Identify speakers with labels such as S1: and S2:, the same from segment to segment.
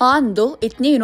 S1: عنده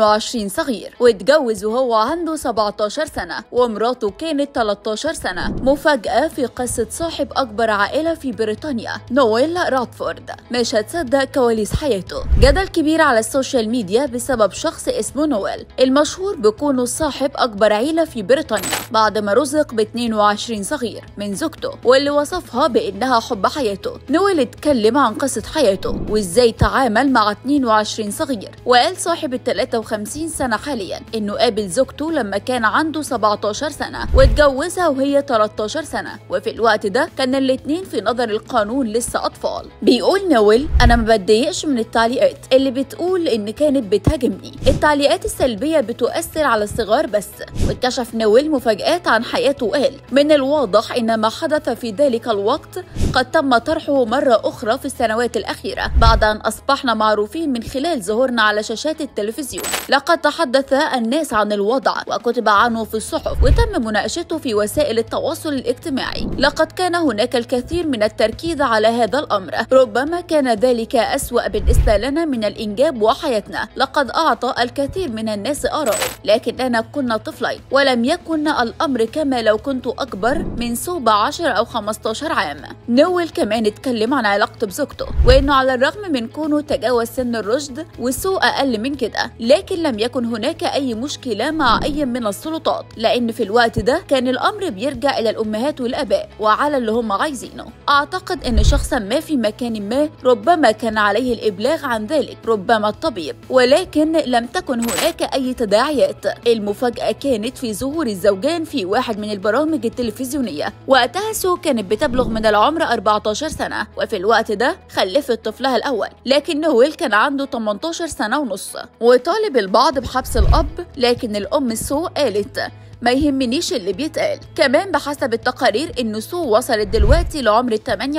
S1: 22 صغير واتجوز وهو عنده 17 سنة ومراته كانت 13 سنة مفاجأة في قصة صاحب أكبر عائلة في بريطانيا نويل راتفورد مش هتصدق كواليس حياته جدل كبير على السوشيال ميديا بسبب شخص اسمه نويل المشهور بكونه صاحب أكبر عيلة في بريطانيا بعد ما رزق ب 22 صغير من زوجته واللي وصفها بإنها حب حياته نويل اتكلم عن قصة حياته وإزاي تعامل مع 22 صغير وقال صاحب ال 53 سنة حاليا إنه قابل زوجته لما كان عنده 17 سنة واتجوزها وهي 13 سنة وفي الوقت ده كان الاتنين في نظر القانون لسه أطفال بيقول نويل أنا ما بتضايقش من التعليقات اللي بتقول إن كانت بتهاجمني التعليقات السلبية بتؤثر على الصغار بس واتكشف نويل مفاجآت عن حياته وقال من الواضح إن ما حدث في ذلك الوقت قد تم طرحه مرة أخرى في السنوات الأخيرة بعد أن أصبحنا معروفين من خلال ظهورنا على شاشات التلفزيون لقد تحدث الناس عن الوضع وكتب عنه في الصحف وتم مناقشته في وسائل التواصل الاجتماعي لقد كان هناك الكثير من التركيز على هذا الأمر ربما كان ذلك أسوأ بالنسبة لنا من الإنجاب وحياتنا لقد أعطى الكثير من الناس آراء لكننا كنا طفلين ولم يكن الأمر كما لو كنت أكبر من صوب 10 أو 15 عام نويل كمان اتكلم عن علاقته بزوجته وإنه على الرغم من كونه تجاوز سن الرشد وسوء أقل من كده لكن لم يكن هناك أي مشكلة مع أي من السلطات لأن في الوقت ده كان الأمر بيرجع إلى الأمهات والآباء وعلى اللي هم عايزينه أعتقد أن شخصا ما في مكان ما ربما كان عليه الإبلاغ عن ذلك ربما الطبيب ولكن لم تكن هناك أي تداعيات المفاجأة كانت في ظهور الزوجان في واحد من البرامج التلفزيونية وقتها سو كانت بتبلغ من العمر 14 سنة وفي الوقت ده خلفت طفلها الأول لكن نويل كان عنده 18 سنة ونص وطالب البعض بحبس الأب لكن الأم سو قالت ما يهمنيش اللي بيتقال كمان بحسب التقارير ان سو وصلت دلوقتي لعمر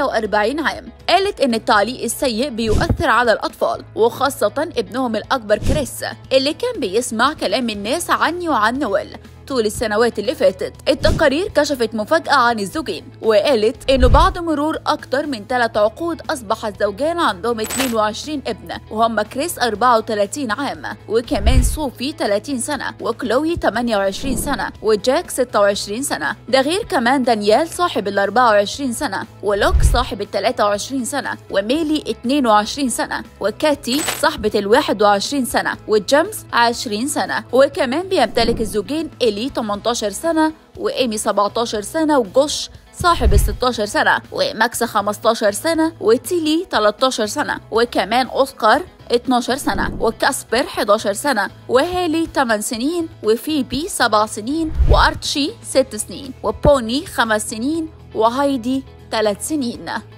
S1: 48 عام قالت ان التعليق السيء بيؤثر على الاطفال وخاصه ابنهم الاكبر كريس اللي كان بيسمع كلام الناس عني وعن نويل طول السنوات اللي فاتت التقارير كشفت مفاجأة عن الزوجين وقالت إنه بعد مرور أكتر من ثلاث عقود أصبح الزوجان عندهم 22 ابن وهم كريس 34 عام وكمان صوفي 30 سنة وكلوي 28 سنة وجاك 26 سنة ده غير كمان دانيال صاحب ال 24 سنة ولوك صاحب ال 23 سنة وميلي 22 سنة وكاتي صاحبة ال 21 سنة وجيمس 20 سنة وكمان بيمتلك الزوجين إلي 18 سنة وإيمي 17 سنة وجوش صاحب ال 16 سنة وماكس 15 سنة وتيلي 13 سنة وكمان أوسكار 12 سنة وكاسبر 11 سنة وهالي 8 سنين وفيبي 7 سنين وأرتشي 6 سنين وبوني 5 سنين وهايدي 3 سنين